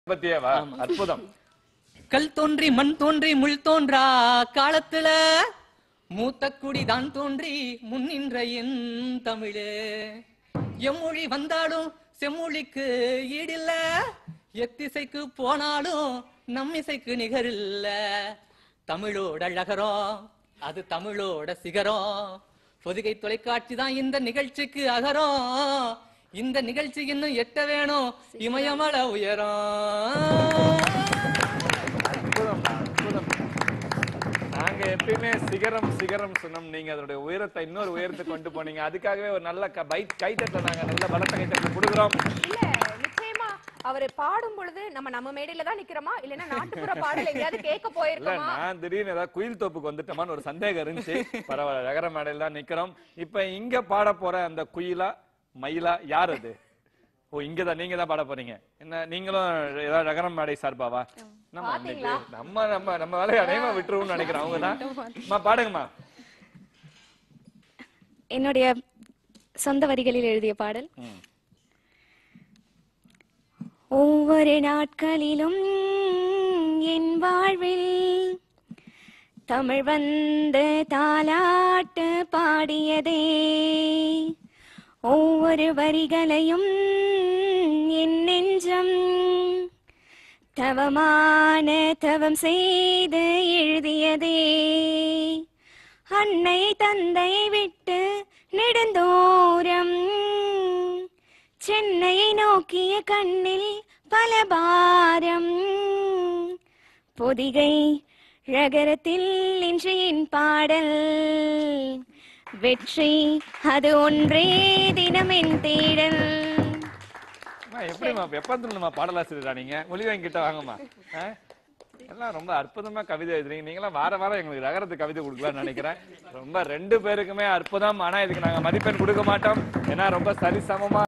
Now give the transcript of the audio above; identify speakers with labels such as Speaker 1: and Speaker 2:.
Speaker 1: பத்தியேவா அற்புதம்
Speaker 2: கல் தோன்றி மண் தோன்றி முள் தோன்றா காலத்துல மூத்த குடி தான் தோன்றி முன்னின்ற என் தமிழே எம்மொழி வந்தாலும் செம்மொழிக்கு ஈடில்ல எத்திசைக்கு போனாலும் நம் இசைக்கு நிகரில்ல தமிழோட அழகரம் அது தமிழோட சிகரம் பொதிகை தொலைக்காட்சி தான் இந்த நிகழ்ச்சிக்கு அகரம் இந்த நிகழ்ச்சி இன்னும் எட்ட வேணும் இமயமல உயரம்
Speaker 1: அற்புதம் அற்புதம் நாங்க எப்பயுமே சிகரம் சிகரம் சொன்னோம் நீங்க அதனுடைய உயரத்தை இன்னொரு உயரத்துக்கு கொண்டு போனீங்க அதுக்காகவே ஒரு நல்ல க- பை கைத்தட்டல நாங்க நல்ல பலத்த கைத்தட்டல கொடுக்குறோம்
Speaker 3: இல்ல நிச்சயமா அவரு பாடும் பொழுது நம்ம நம்ம மேடையில தான் நிக்கிறோமா இல்லைன்னா நாட்டுப்புற பாடல் எங்கேயாவது கேட்க
Speaker 1: இல்ல
Speaker 3: போயிருக்கோமா
Speaker 1: நான் திடீர்னு ஏதாவது குயில் தோப்புக்கு வந்துட்டோமான்னு ஒரு சந்தேகம் இருந்துச்சு பரவாயில்ல நகர மேடையில தான் நிக்கிறோம் இப்ப இங்க பாட போற அந்த குயிலா மயிலா யார் அது ஓ இங்கதான் நீங்க தான் பாட போறீங்க என்ன நீங்களும் ஏதாவது நகரம் மேடை சார்பாவா நம்ம
Speaker 3: பாத்தீங்களா?
Speaker 1: வந்துட்டு நம்ம நம்ம நம்ம வேலையை அநேகமா விட்டுருவோம்னு நினைக்கிறேன் அவங்க தான் அம்மா பாடுங்கம்மா
Speaker 4: என்னுடைய சொந்த வரிகளில் எழுதிய பாடல்
Speaker 1: ம்.
Speaker 4: ஒவ்வொரு நாட்களிலும் என் வாழ்வில் தமிழ் வந்து தாலாட்டு பாடியதே ஒவ்வொரு வரிகளையும் என் நெஞ்சம் தவமான தவம் செய்து எழுதியதே அன்னை தந்தை விட்டு நெடுந்தோரம் சென்னையை நோக்கிய கண்ணில் பல பாரம் பொதிகை ரகரத்தில் இன்று என் பாடல் வெற்றி அது ஒன்றே தினம் என் தேடல்
Speaker 1: அம்மா, எப்படிம்மா எப்பந்துமா பாடலாசிரியரா நீங்க மொழிவாங்க கிட்ட வாங்கம்மா ஆ? எல்லாம் ரொம்ப அற்புதமா கவிதை எழுதுறீங்க நீங்களாம் வார வாரம் எங்களுக்கு நகரத்து கவிதை கொடுக்கலாம்னு நினைக்கிறேன் ரொம்ப ரெண்டு பேருக்குமே அற்புதம் ஆனா இதுக்கு நாங்க மதிப்பெண் கொடுக்க மாட்டோம் ஏன்னா ரொம்ப சரிசமமா